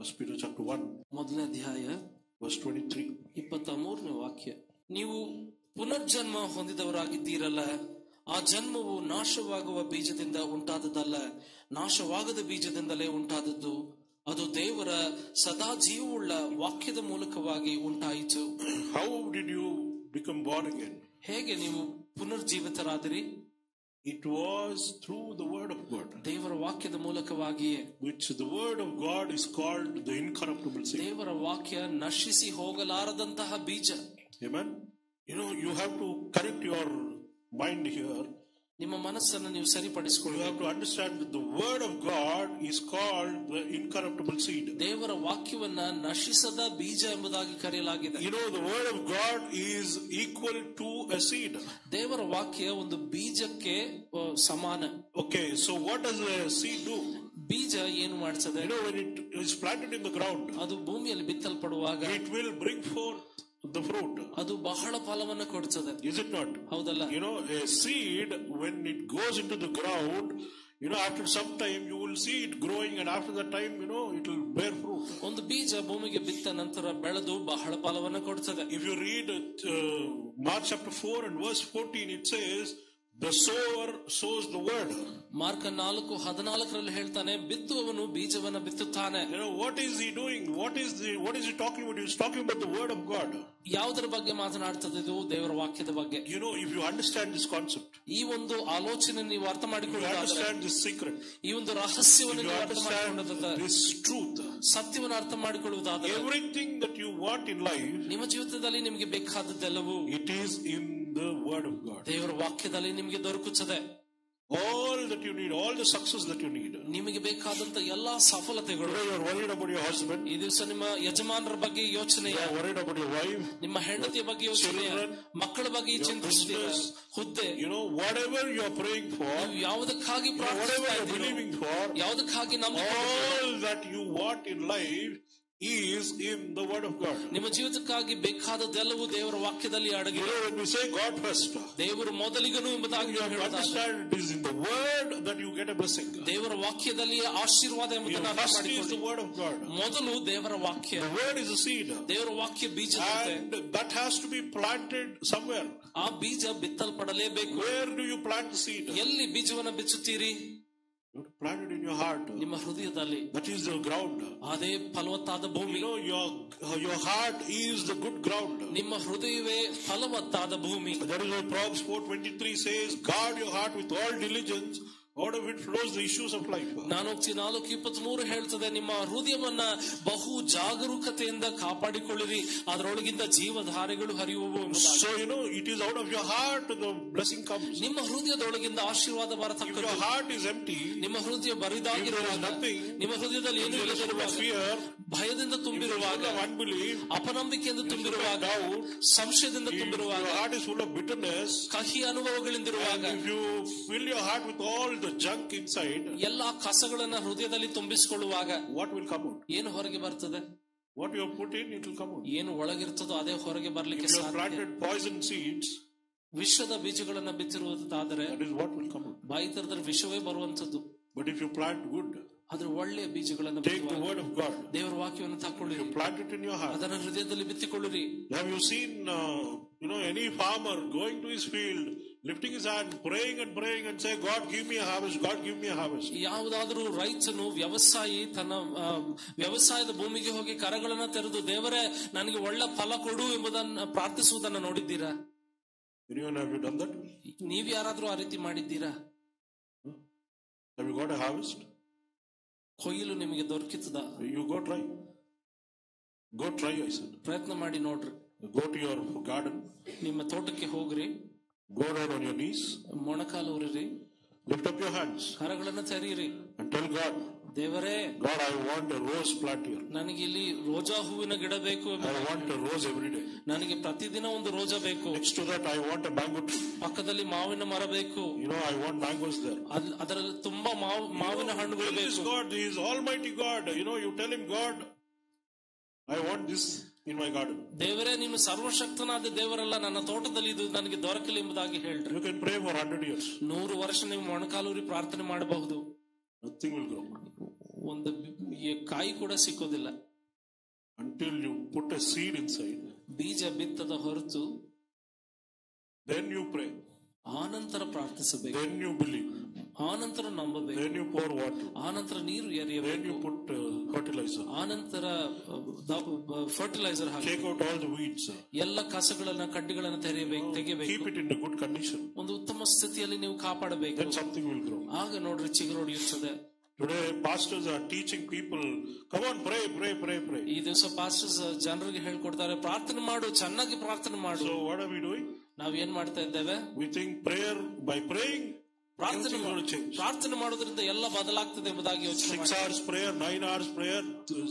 First Peter chapter 1, ಮೊದಲನೇ ಅಧ್ಯಾಯ verse 23. ಇಪ್ಪತ್ತ ಮೂರನೇ ವಾಕ್ಯ ನೀವು ಪುನರ್ಜನ್ಮ ಹೊಂದಿದವರಾಗಿದ್ದೀರಲ್ಲ ಆ ಜನ್ಮವು ನಾಶವಾಗುವ ಬೀಜದಿಂದ ಉಂಟಾದದಲ್ಲ ನಾಶವಾಗದ ಬೀಜದಿಂದಲೇ ಉಂಟಾದದ್ದು ಅದು ದೇವರ ಸದಾ ಜೀವವುಳ್ಳ ವಾಕ್ಯದ ಮೂಲಕವಾಗಿ ಉಂಟಾಯಿತು How did you become born again? ಹೇಗೆ ನೀವು ಪುನರ್ಜೀವಿತರಾದಿರಿ It was through the word of God, ದೇವರ ವಾಕ್ಯದ ಮೂಲಕವಾಗಿಯೇ which the word of God is called the incorruptible seed. ದೇವರ ವಾಕ್ಯ ನಶಿಸಿ ಹೋಗಲಾರದಂತಹ ಬೀಜ Amen. You know, you have to correct your mind here. ನಿಮ್ಮ ಮನಸ್ಸನ್ನು ನೀವು You ಸರಿಪಡಿಸಿಕೊಳ್ಳಬೇಕು have to understand that the word of God is called the incorruptible seed. ದೇವರ ವಾಕ್ಯವನ್ನ ನಶಿಸದ ಬೀಜ ಎಂಬುದಾಗಿ ಕರೆಯಲಾಗಿದೆ You know, the word of God is equal to a seed. ದೇವರ ವಾಕ್ಯ ಒಂದು ಬೀಜಕ್ಕೆ ಆ, ಸಮಾನ Okay, so what does a seed do? ಬೀಜ ಏನು ಮಾಡ್ತದೆ You know, when it is planted in the ground, ಅದು ಭೂಮಿಯಲ್ಲಿ ಬಿತ್ತಲ್ಪಡುವಾಗ it will bring forth the fruit. ಅದು ಬಹಳ ಫಲವನ್ನು ಕೊಡ್ತದೆ Is it not? ಹೌದಲ್ಲ You know, a seed, when it goes into the ground, you know, after some time you will see it growing, and after that time, you know, it will bear fruit. ಒಂದು ಬೀಜ ಭೂಮಿಗೆ ಬಿತ್ತ ನಂತರ ಬೆಳೆದು ಬಹಳ ಫಲವನ್ನು ಕೊಡ್ತದೆ If you read uh, Mark chapter 4 and verse 14, it says, The sower sows the word. Mark ನಾಲ್ಕು ಹದಿನಾಲ್ಕರಲ್ಲಿ ಹೇಳ್ತಾನೆ ಬಿತ್ತುವವನು ಬೀಜವನ್ನ ಬಿತ್ತುತ್ತಾನೆ You know, what is he doing? What is the what is he talking about? He's talking about the word of God. ಯಾವುದರ ಬಗ್ಗೆ ಮಾತನಾಡ್ತದೆ ಇದು ದೇವರ ವಾಕ್ಯದ ಬಗ್ಗೆ You know, if you understand this concept, ಈ ಒಂದು ಆಲೋಚನೆ ನೀವು ಅರ್ಥ if you ಮಾಡಿಕೊಳ್ಳುವುದಾದ್ರೆ understand this secret, ಈ ಒಂದು ರಹಸ್ಯವನ್ನು if you ನೀವು ಅರ್ಥ understand ಮಾಡಿಕೊಳ್ಳುವುದಾದ್ರೆ this truth, ಸತ್ಯವನ್ನು ಅರ್ಥ ಮಾಡಿಕೊಳ್ಳುವುದಾದರೆ everything that you want in life, ನಿಮ್ಮ ಜೀವಿತದಲ್ಲಿ ನಿಮಗೆ ಬೇಕಾದದ್ದೆಲ್ಲವೂ it is in the word of God. ದೇವರ ವಾಕ್ಯದಲ್ಲಿ ನಿಮಗೆ ದೊರಕುತ್ತದೆ All that you need, all the success that you need. ನಿಮಗೆ ಬೇಕಾದಂತ ಎಲ್ಲಾ ಸಫಲತೆಗಳು Today you are worried about your husband, ಈ ದಿವಸ ನಿಮ್ಮ ಯಜಮಾನರ ಬಗ್ಗೆ ಯೋಚನೆ you are worried about your wife, ನಿಮ್ಮ ಹೆಂಡತಿಯ ಬಗ್ಗೆ ಯೋಚನೆ children, ಮಕ್ಕಳ ಬಗ್ಗೆ ಚಿಂತಿಸ್ತೀರ business. ಹುದ್ದೆ you know, whatever you are praying for, ನೀವು ಯಾವುದಕ್ಕಾಗಿ whatever ಪ್ರಾರ್ಥಿಸ್ತಾ you are ಇದ್ದೀರೋ believing for, ಯಾವುದಕ್ಕಾಗಿ ನಂಬಿಕೆ all that you want in life is in the word of God. ನಿಮ್ಮ ಜೀವಿತಕ್ಕಾಗಿ ಬೇಕಾದದ್ದೆಲ್ಲವೂ ದೇವರ ವಾಕ್ಯದಲ್ಲಿ You ಅಡಗಿದೆ know, when we say God first, ದೇವರು ಮೊದಲಿಗನು ಎಂಬುದಾಗಿ you ನಾವು have to ಹೇಳುವುದಾದ್ರೆ understand it is in the word that you get a blessing. ದೇವರ ವಾಕ್ಯದಲ್ಲಿ ಆಶೀರ್ವಾದ You ಎಂಬುದನ್ನು know, ಅರ್ಥ first is the ಮಾಡಿಕೊಳ್ಳಿ word of God. ಮೊದಲು ದೇವರ ವಾಕ್ಯ The word is a seed. ದೇವರ ವಾಕ್ಯ ಬೀಜದಂತೆ And that has to be planted somewhere. ಆ ಬೀಜ ಬಿತ್ತಲ್ಪಡಲೇಬೇಕು Where do you plant the seed? ಎಲ್ಲಿ ಬೀಜವನ್ನ ಬಿಚ್ಚುತ್ತೀರಿ You have to plant it in your heart. ನಿಮ್ಮ ಹೃದಯದಲ್ಲಿ That is the ground. ಅದೇ ಫಲವತ್ತಾದ You ಭೂಮಿ know, your, your heart is the good ground. ನಿಮ್ಮ ಹೃದಯವೇ ಫಲವತ್ತಾದ ಭೂಮಿ That is why Proverbs 4.23 says, guard your heart with all diligence, out of it flows the issues of life. ನಾನೂಕ್ತಿ ನಾಲ್ಕು ಇಪ್ಪತ್ತ್ ಮೂರು ಹೇಳ್ತದೆ ನಿಮ್ಮ ಹೃದಯವನ್ನ ಬಹು ಜಾಗರೂಕತೆಯಿಂದ ಕಾಪಾಡಿಕೊಳ್ಳಿರಿ ಅದರೊಳಗಿಂದ ಜೀವಧಾರೆಗಳು ಹರಿಯುವವು ಎಂಬುದಾಗಿ. So, you know, it is out of your heart the blessing comes. ನಿಮ್ಮ ಹೃದಯದೊಳಗಿಂದ ಆಶೀರ್ವಾದ If ಬರತಕ್ಕದ್ದು your heart is empty, ನಿಮ್ಮ ಹೃದಯ ಬರಿದಾಗಿರುವಾಗ If there is nothing, ನಿಮ್ಮ ಹೃದಯದಲ್ಲಿ ಏನು you are full of ಇಲ್ಲದಿರುವಾಗ fear, ಭಯದಿಂದ ತುಂಬಿರುವಾಗ full of unbelief, ಅಪನಂಬಿಕೆಯಿಂದ ತುಂಬಿರುವಾಗ doubt, ಸಂಶಯದಿಂದ if ತುಂಬಿರುವಾಗ your heart is full of bitterness, ಕಹಿ ಅನುಭವಗಳಿಂದಿರುವಾಗ and if you fill your heart with all the junk inside, ಎಲ್ಲಾ ಕಸಗಳನ್ನ ಹೃದಯದಲ್ಲಿ ತುಂಬಿಸಿಕೊಳ್ಳುವಾಗ what will come out? ಏನು ಹೊರಗೆ ಬರ್ತದೆ What you have put in, it will come out. ಏನು ಒಳಗಿರ್ತದೋ ಅದೇ ಹೊರಗೆ ಬರ್ಲಿಕ್ಕೆ If you have ಸಾಧ್ಯ planted poison seeds, ವಿಶ್ವದ ಬೀಜಗಳನ್ನ ಬಿತ್ತಿರುವುದಾದರೆ that is what will come out. ಬಾಯಿ ತೆರೆದ್ರೆ ವಿಷವೇ ಬರುವಂತದ್ದು But if you plant good, ಆದ್ರೆ ಒಳ್ಳೆಯ ಬೀಜಗಳನ್ನ take the ಬಿತ್ತುವಾಗ word of God, ದೇವರ ವಾಕ್ಯವನ್ನು ತಕೊಳ್ಳಿರಿ plant it in your heart. ಅದನ್ನ ಹೃದಯದಲ್ಲಿ ಬಿತ್ತಿಕೊಳ್ಳಿರಿ Have you seen, uh, you know, any farmer going to his field, lifting his hand, praying and praying and say, God give me a harvest, God give me a harvest. ಯಾವುದಾದ್ರೂ ರೈತನು ವ್ಯವಸಾಯಿ ತನ್ನ ಆ, ವ್ಯವಸಾಯದ ಭೂಮಿಗೆ ಹೋಗಿ ಕರಗಳನ್ನ ತೆರೆದು ದೇವರೇ ನನಗೆ ಒಳ್ಳೆ ಫಲ ಕೊಡು ಎಂಬುದನ್ನ ಪ್ರಾರ್ಥಿಸುವುದನ್ನ ನೋಡಿದ್ದೀರಾ Anyone have you done that? ನೀವ್ ಯಾರಾದ್ರೂ ಆ ರೀತಿ ಮಾಡಿದ್ದೀರಾ Have you got a harvest? ಕೊಯ್ಲು ನಿಮಗೆ ದೊರಕಿತದ You go try. Go try, I said. ಪ್ರಯತ್ನ ಮಾಡಿ ನೋಡ್ರಿ Go to your garden, ನಿಮ್ಮ ತೋಟಕ್ಕೆ ಹೋಗ್ರಿ go down on your knees, ಮೊಣಕಾಲು ಉರಿರಿ lift up your hands ಕರಗಳನ್ನ ತೆರೀರಿ and tell God, ದೇವರೇ God, I want a rose plant here. ನನಗೆ ಇಲ್ಲಿ ರೋಜಾ ಹೂವಿನ ಗಿಡ ಬೇಕು I want a rose every day. ನನಗೆ ಪ್ರತಿದಿನ ಒಂದು ರೋಜಾ ಬೇಕು Next to that, I want a mango tree. ಪಕ್ಕದಲ್ಲಿ ಮಾವಿನ ಮರ ಬೇಕು You know, I want mangoes there. ಅದ್- ಅದರಲ್ಲಿ ತುಂಬಾ ಮಾವು ಮಾವಿನ ಹಣ್ಣುಗಳು Tell this ಬೇಕು God, He is Almighty God. You know, you tell Him, God, I want this in my garden. ದೇವರೇ ನೀನು ಸರ್ವಶಕ್ತನಾದ ದೇವರಲ್ಲ ನನ್ನ ತೋಟದಲ್ಲಿ ಇದು ನನಗೆ ದೊರಕಲಿ ಎಂಬುದಾಗಿ ಹೇಳ್ರಿ You can pray for 100 years. ನೂರು ವರ್ಷ ನೀವು ಮೊಣಕಾಲೂರಿ ಪ್ರಾರ್ಥನೆ ಮಾಡಬಹುದು Nothing will grow. ಒಂದು ಈ ಕಾಯಿ ಕೂಡ ಸಿಕ್ಕೋದಿಲ್ಲ until you put a seed inside. ಬೀಜ ಬಿತ್ತದ ಹೊರತು Then you pray. ಆನಂತರ ಪ್ರಾರ್ಥಿಸಬೇಕು Then you believe. ಆನಂತರ ನಂಬಬೇಕು Then you pour water. ಆನಂತರ ನೀರು Then ಎರೆಯಬೇಕು you put uh, fertilizer. ಆನಂತರ ಫರ್ಟಿಲೈಸರ್ ಹಾಕಿ Take out all the weeds. ಎಲ್ಲ ಕಸಗಳನ್ನ ಕಡ್ಡಿಗಳನ್ನ ತೆರೆಯಬೇಕು ತೆಗೆಯಬೇಕು Keep it in a good condition. ಒಂದು ಉತ್ತಮ ಸ್ಥಿತಿಯಲ್ಲಿ ನೀವು ಕಾಪಾಡಬೇಕು Then something will grow. ಆಗ ನೋಡ್ರಿ ಚಿಗುರೊಡೆಯುತ್ತದೆ Today, pastors are teaching people, come on, pray, pray, pray, pray. ಈ ದಿವಸ ಪಾಸ್ಟರ್ಸ್ ಜನರಿಗೆ ಹೇಳ್ಕೊಡ್ತಾರೆ ಪ್ರಾರ್ಥನೆ ಮಾಡು ಚೆನ್ನಾಗಿ ಪ್ರಾರ್ಥನೆ ಮಾಡು So, what are we doing? ನಾವ್ ಏನ್ ಮಾಡ್ತಾ ಇದ್ದೇವೆ We think prayer, by praying, ಪ್ರಾರ್ಥನೆ everything ಮಾಡು. will change. ಪ್ರಾರ್ಥನೆ ಮಾಡೋದ್ರಿಂದ ಎಲ್ಲ ಬದಲಾಗ್ತದೆ ಎಂಬುದಾಗಿ ಯೋಚನೆ Six ಮಾಡಿ hours prayer, nine hours prayer,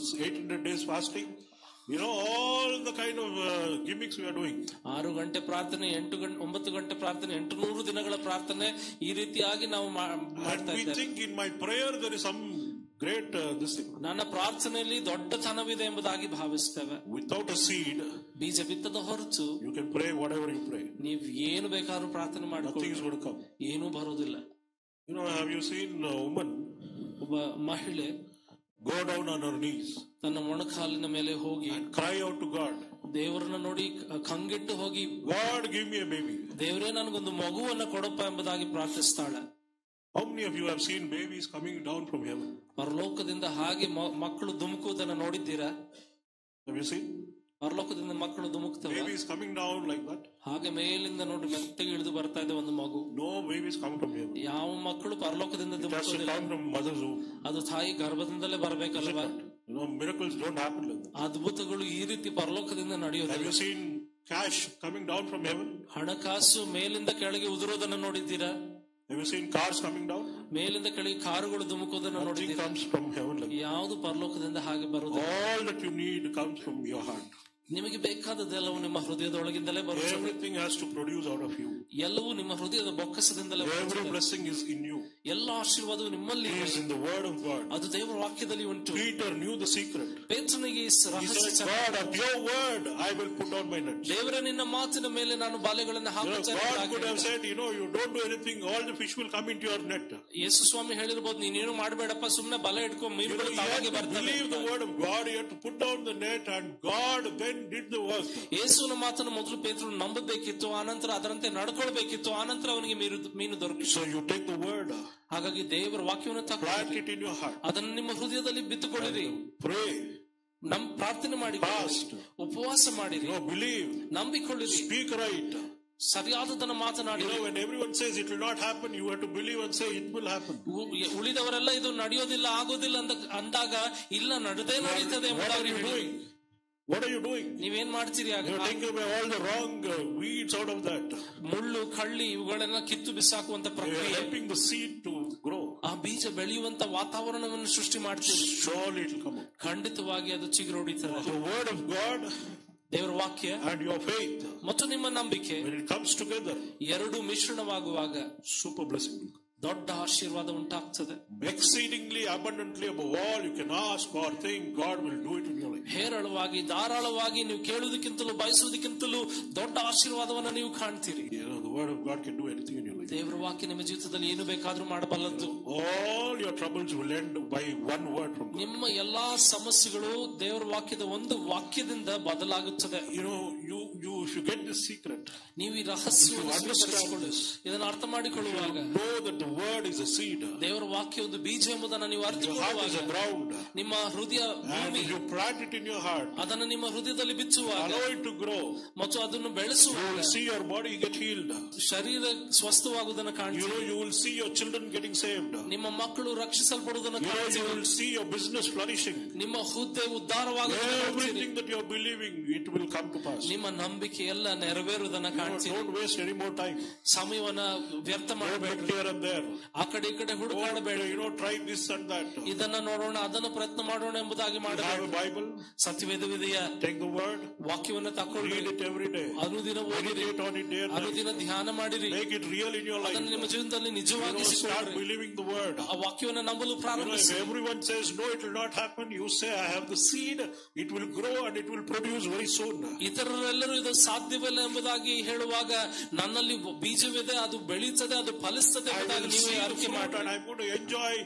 800 days fasting. You know, all the kind of uh, gimmicks we are doing. ಆರು ಗಂಟೆ ಪ್ರಾರ್ಥನೆ ಎಂಟು ಗಂಟೆ ಒಂಬತ್ತು ಗಂಟೆ ಪ್ರಾರ್ಥನೆ ಎಂಟು ನೂರು ದಿನಗಳ ಪ್ರಾರ್ಥನೆ ಈ ರೀತಿಯಾಗಿ ನಾವು ಮಾ- And ಮಾಡ್ತಾ we ಇದ್ದೇವೆ think in my prayer there is some great uh, this thing. ನನ್ನ ಪ್ರಾರ್ಥನೆಯಲ್ಲಿ ದೊಡ್ಡತನವಿದೆ ಎಂಬುದಾಗಿ ಭಾವಿಸ್ತೇವೆ Without a seed, ಬೀಜ ಬಿತ್ತದ ಹೊರತು you can pray whatever you pray. ನೀವ್ ಏನು ಬೇಕಾದ್ರೂ ಪ್ರಾರ್ಥನೆ Nothing ಮಾಡ್ಕೊಳ್ಳಿ is going to come. ಏನೂ ಬರೋದಿಲ್ಲ You know, have you seen a woman ಒಬ್ಬ ಮಹಿಳೆ go down on her knees ತನ್ನ ಮೊಣಕಾಲಿನ ಮೇಲೆ ಹೋಗಿ and cry out to God, ದೇವರನ್ನ ನೋಡಿ ಕ- ಕಂಗೆಟ್ಟು ಹೋಗಿ God, give me a baby. ದೇವರೇ ನನಗೊಂದು ಮಗುವನ್ನ ಕೊಡಪ್ಪ ಎಂಬುದಾಗಿ ಪ್ರಾರ್ಥಿಸ್ತಾಳೆ How many of you have seen babies coming down from heaven? ಪರಲೋಕದಿಂದ ಹಾಗೆ ಮ- ಮಕ್ಕಳು ಧುಮುಕುವುದನ್ನ ನೋಡಿದ್ದೀರಾ Have you seen? ಪರಲೋಕದಿಂದ ಮಕ್ಕಳು ಧುಮುಕ್ತವೆ Babies coming down like that? ಹಾಗೆ ಮೇಲಿಂದ ನೋಡಿ ಮೆತ್ತಗೆ ಇಳಿದು ಬರ್ತಾ ಇದೆ ಒಂದು ಮಗು No babies come from heaven. ಯಾವ ಮಕ್ಕಳು ಪರಲೋಕದಿಂದ It has to ಧುಮುಕೋದಿಲ್ಲ come from mother's womb. ಅದು ತಾಯಿ ಗರ್ಭದಿಂದಲೇ ಬರಬೇಕಲ್ವಾ You know, miracles don't happen like that. ಅದ್ಭುತಗಳು ಈ ರೀತಿ ಪರಲೋಕದಿಂದ Have ನಡೆಯೋದಿಲ್ಲ you seen cash coming down from heaven? ಹಣಕಾಸು ಮೇಲಿಂದ ಕೆಳಗೆ ಉದುರೋದನ್ನ ನೋಡಿದ್ದೀರಾ Have you seen cars coming down? ಮೇಲಿಂದ ಕೆಳಗೆ ಕಾರುಗಳು ಧುಮುಕೋದನ್ನ Nothing ನೋಡಿದ್ದೀರಾ comes from heaven like ಯಾವುದು ಪರಲೋಕದಿಂದ ಹಾಗೆ that. ಬರುವುದು All that you need comes from your heart. ನಿಮಗೆ ಬೇಕಾದದ್ದೆಲ್ಲವೂ ನಿಮ್ಮ ಹೃದಯದೊಳಗಿಂದಲೇ ಬರುತ್ತದೆ Everything has to produce out of you. ಎಲ್ಲವೂ ನಿಮ್ಮ ಹೃದಯದ ಬೊಕ್ಕಸದಿಂದಲೇ Every ಬರುತ್ತದೆ blessing is in you. ಎಲ್ಲ ಆಶೀರ್ವಾದವು ನಿಮ್ಮಲ್ಲಿ It ಇದೆ. is in the word of God. ಅದು ದೇವರ ವಾಕ್ಯದಲ್ಲಿ ಉಂಟು Peter knew the secret. ಪೇತ್ರನಿಗೆ ಈ He ರಹಸ್ಯ said, ಚೆನ್ನಾಗಿ God, of your word, I will put on my nets. ದೇವರ ನಿನ್ನ ಮಾತಿನ ಮೇಲೆ ನಾನು ಬಾಲೆಗಳನ್ನು You know, ಹಾಕುತ್ತೇನೆ God ಎಂಬುದಾಗಿ could have ಹೇಳಿದ. said, you know, you don't do anything, all the fish will come into your net. ಯೇಸು ಸ್ವಾಮಿ ಹೇಳಿರ್ಬೋದು ನೀನೇನು ಮಾಡಬೇಡಪ್ಪ ಸುಮ್ನೆ ಬಲೆ ಇಟ್ಕೊ You know, ಮೀನುಗಳು you ತಾವಾಗಿ have to ಬರ್ತವೆ believe the word of God, you have to put down the net, and God then did the work. ಯೇಸುವಿನ ಮಾತನ್ನು ಮೊದಲು ಪೇತ್ರನು ನಂಬಬೇಕಿತ್ತು ಆನಂತರ ಅದರಂತೆ ನಡ್ಕೊಳ್ಬೇಕಿತ್ತು ಆನಂತರ ಅವನಿಗೆ ಮೀನು ಮೀನು ದೊರಕಿತು So you take the word, ಹಾಗಾಗಿ ದೇವರ ವಾಕ್ಯವನ್ನು plant ತಗೊಳ್ಳಿ it in your heart, ಅದನ್ನು ನಿಮ್ಮ ಹೃದಯದಲ್ಲಿ ಬಿತ್ತುಕೊಳ್ಳಿರಿ pray, ನಮ್ ಪ್ರಾರ್ಥನೆ ಮಾಡಿ Fast. ಉಪವಾಸ ಮಾಡಿರಿ you know, believe, ನಂಬಿಕೊಳ್ಳಿರಿ speak right. ಸರಿಯಾದದನ್ನ You ಮಾತನಾಡಿರಿ know, when everyone says it will not happen, you have to believe and say it will happen. ಉ- ಉಳಿದವರೆಲ್ಲ ಇದು ನಡೆಯೋದಿಲ್ಲ ಆಗೋದಿಲ್ಲ ಅಂದ ಅಂದಾಗ ಇಲ್ಲ ನಡೆದೇ ನಡೀತದೆ What are ಎಂಬುದಾಗಿ you ಹೇಳಿ doing? What are you doing? ನೀವೇನ್ ಮಾಡ್ತೀರಿ ಆಗ You're taking away all the wrong uh, weeds out of that. ಮುಳ್ಳು ಕಳ್ಳಿ ಇವುಗಳನ್ನ ಕಿತ್ತು ಬಿಸಾಕುವಂತ You're ಪ್ರಕ್ರಿಯೆ helping the seed to grow. ಆ ಬೀಜ ಬೆಳೆಯುವಂತ ವಾತಾವರಣವನ್ನು ಸೃಷ್ಟಿ ಮಾಡ್ತೀವಿ Surely it will come out. ಖಂಡಿತವಾಗಿ ಅದು ಚಿಗುರೊಡಿತದೆ The word of God ದೇವರ ವಾಕ್ಯ and your faith, ಮತ್ತು ನಿಮ್ಮ ನಂಬಿಕೆ when it comes together, ಎರಡು ಮಿಶ್ರಣವಾಗುವಾಗ super blessing will come. ದೊಡ್ಡ ಆಶೀರ್ವಾದ ಉಂಟಾಗ್ತದೆ Exceedingly abundantly above all you can ask or think, God will do it in your life. ಹೇರಳವಾಗಿ ಧಾರಾಳವಾಗಿ ನೀವು ಕೇಳುವುದಕ್ಕಿಂತಲೂ ಬಯಸುವುದಕ್ಕಿಂತಲೂ ದೊಡ್ಡ ಆಶೀರ್ವಾದವನ್ನ ನೀವು ಕಾಣ್ತೀರಿ You know, the word of God can do anything in your life. ದೇವರ ವಾಕ್ಯ ನಿಮ್ಮ ಜೀವಿತದಲ್ಲಿ ಏನು ಬೇಕಾದ್ರೂ ಮಾಡಬಲ್ಲದ್ದು All your troubles will end by one word from God. ನಿಮ್ಮ ಎಲ್ಲಾ ಸಮಸ್ಯೆಗಳು ದೇವರ ವಾಕ್ಯದ ಒಂದು ವಾಕ್ಯದಿಂದ ಬದಲಾಗುತ್ತದೆ You know, you, you, if you get this secret, ನೀವು ಈ ರಹಸ್ಯವನ್ನು If you understand ಸ್ವೀಕರಿಸಿಕೊಳ್ಳಿ. ಇದನ್ನು ಅರ್ಥ ಮಾಡಿಕೊಳ್ಳುವಾಗ know that the word is a seed, ದೇವರ ವಾಕ್ಯ ಒಂದು ಬೀಜ ಎಂಬುದನ್ನು ನೀವು your heart is a ಅರ್ಥಕೊಳ್ಳುವಾಗ ground, ನಿಮ್ಮ ಹೃದಯ and ಭೂಮಿ if you plant it in your heart, ಅದನ್ನು ನಿಮ್ಮ ಹೃದಯದಲ್ಲಿ ಬಿಚ್ಚುವಾಗ allow it to grow, ಮತ್ತು ಅದನ್ನು you ಬೆಳೆಸುವಾಗ will see your body get healed. ಶರೀರ ಸ್ವಸ್ಥವಾಗುವುದನ್ನು You ಕಾಣ್ತೀವಿ know, you will see your children getting saved. You ನಿಮ್ಮ ಮಕ್ಕಳು ರಕ್ಷಿಸಲ್ಪಡುವುದನ್ನು know, you ಕಾಣ್ತೀವಿ will see your business flourishing. ನಿಮ್ಮ ಹುದ್ದೆ ಉದ್ಧಾರವಾಗುವುದನ್ನು ನೋಡ್ತೀರಿ Everything that you are believing, it will come to pass. ನಿಮ್ಮ ನಂಬಿಕೆ ಎಲ್ಲ ನೆರವೇರುವುದನ್ನ You know, ಕಾಣ್ತೀವಿ don't waste any more time. ಸಮಯವನ್ನ ವ್ಯರ್ಥ Don't ಮಾಡಬೇಡಿ look here and there. ಆ ಕಡೆ ಈ ಕಡೆ Don't, ಹುಡುಕಾಡಬೇಡಿ you know, try this and that. You ಇದನ್ನ ನೋಡೋಣ ಅದನ್ನು ಪ್ರಯತ್ನ ಮಾಡೋಣ ಎಂಬುದಾಗಿ have ಮಾಡಬೇಡಿ a Bible, ಸತ್ಯವೇದವಿದೆಯ take the word, ವಾಕ್ಯವನ್ನ ತಕೊಳ್ಳಿ read it every day. ಅನುದಿನ ಓದಿರಿ Meditate on it day and night. ಅನುದಿನ ಧ್ಯಾನ ಮಾಡಿರಿ Make it real in your life. ಅದನ್ನು ನಿಮ್ಮ ಜೀವನದಲ್ಲಿ You know, ನಿಜವಾಗಿಸಿಕೊಳ್ಳ್ರಿ start believing the word. ಆ ವಾಕ್ಯವನ್ನ ನಂಬಲು You know, if ಪ್ರಾರಂಭಿಸಿ everyone says, no, it will not happen, you say, I have the seed, it will grow and it will produce very soon. ಇತರರೆಲ್ಲರೂ ಇದು ಸಾಧ್ಯವಿಲ್ಲ ಎಂಬುದಾಗಿ ಹೇಳುವಾಗ ನನ್ನಲ್ಲಿ ಬೀಜವಿದೆ ಅದು ಬೆಳೀತದೆ ಅದು ಫಲಿಸ್ತದೆ I ಎಂಬುದಾಗಿ will ನೀವು see the ಅರಿಕೆ fruit ಮಾಡಿ and I'm going to enjoy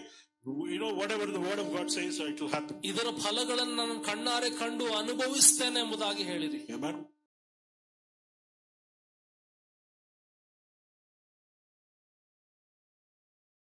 You know, whatever the word of God says, it will happen. ಇದರ ಫಲಗಳನ್ನು ನಾನು ಕಣ್ಣಾರೆ ಕಂಡು ಅನುಭವಿಸ್ತೇನೆ ಎಂಬುದಾಗಿ ಹೇಳಿರಿ Amen.